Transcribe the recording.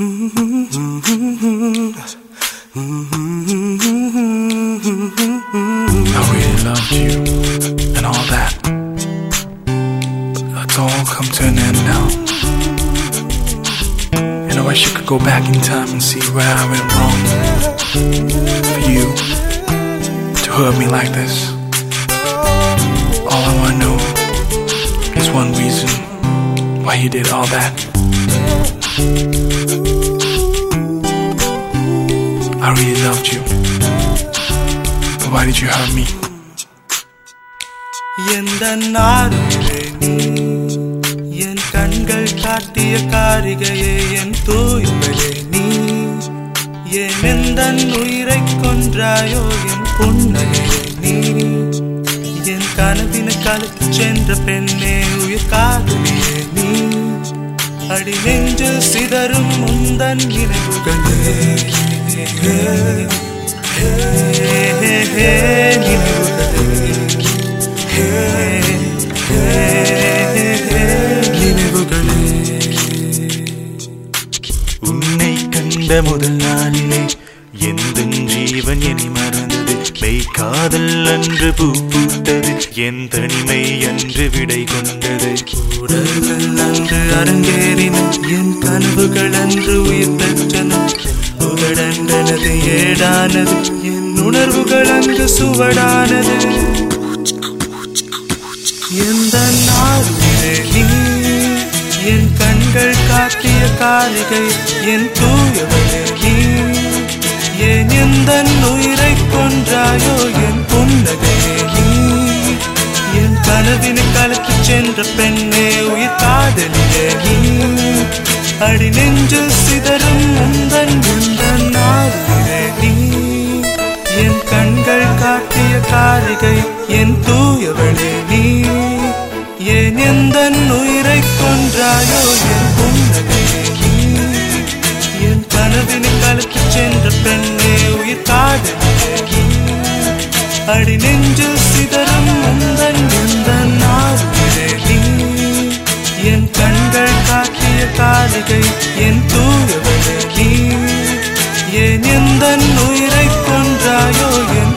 I really loved you and all that. But it's all come to an end now. And I wish you could go back in time and see where I went wrong. For you to hurt me like this. All I wanna know is one reason why you did all that. I really loved you. But why did you hurt me? எந்த நாரிலே நீ என் கண்கள் காட்டிய காரிகையே என் தூய்மையே நீ ஏன் எந்த உயிரை கொன்றாயோ என் புன்னையே நீ என் கனவின கலத்து சென்ற பெண்ணே உயிர் காதலியே நீ அடி நெஞ்சில் சிதறும் முந்தன் நினைவுகளே ஹே, ஹே, ஹே, ஹே, நினைவுகளே ஹே, ஹே, ஹே, நினைவுகளே உன்னை கண்ட முதல் நாளிலே எந்த ஜீவன் என்னை மறந்தது மெய் காதல் அன்று பூ பூத்தது என் தனிமை அன்று விடை கொண்டது உடல்கள் அன்று அரங்கேறின என் கனவுகள் அன்று உயிர் பெற்றன உகடண்டனது ஏடானது என் உணர்வுகள் அங்கு சுவடானது எந்த நாளிலே நீ என் கண்கள் காட்டிய காரிகை என் தூயவளே நீ ஏன் எந்த உயிரை கொன்றாயோ என் புன்னகையே நீ என் கனவினை கலக்கி சென்ற பெண்ணே உயிர் காதலியே நீ அடி நெஞ்சில் சிதறும் முந்தன் முந்தன் நாளிலே நீ என் கண்கள் காட்டிய காரிகை என் தூயவளே நீ ஏன் எந்த உயிரை கொன்றாயோ என் புன்னகையே நீ என் கனவினை கலக்கி சென்ற பெண்ணே உயிர் காதலியே நீ அடி நெஞ்சில் சிதறும் முந்தன் முந்தன் நாவிலே நீ என் கண்கள் காட்டிய காலிகை என் தூயவளே நீ ஏன் எந்த உயிரை கொன்றாயோ என்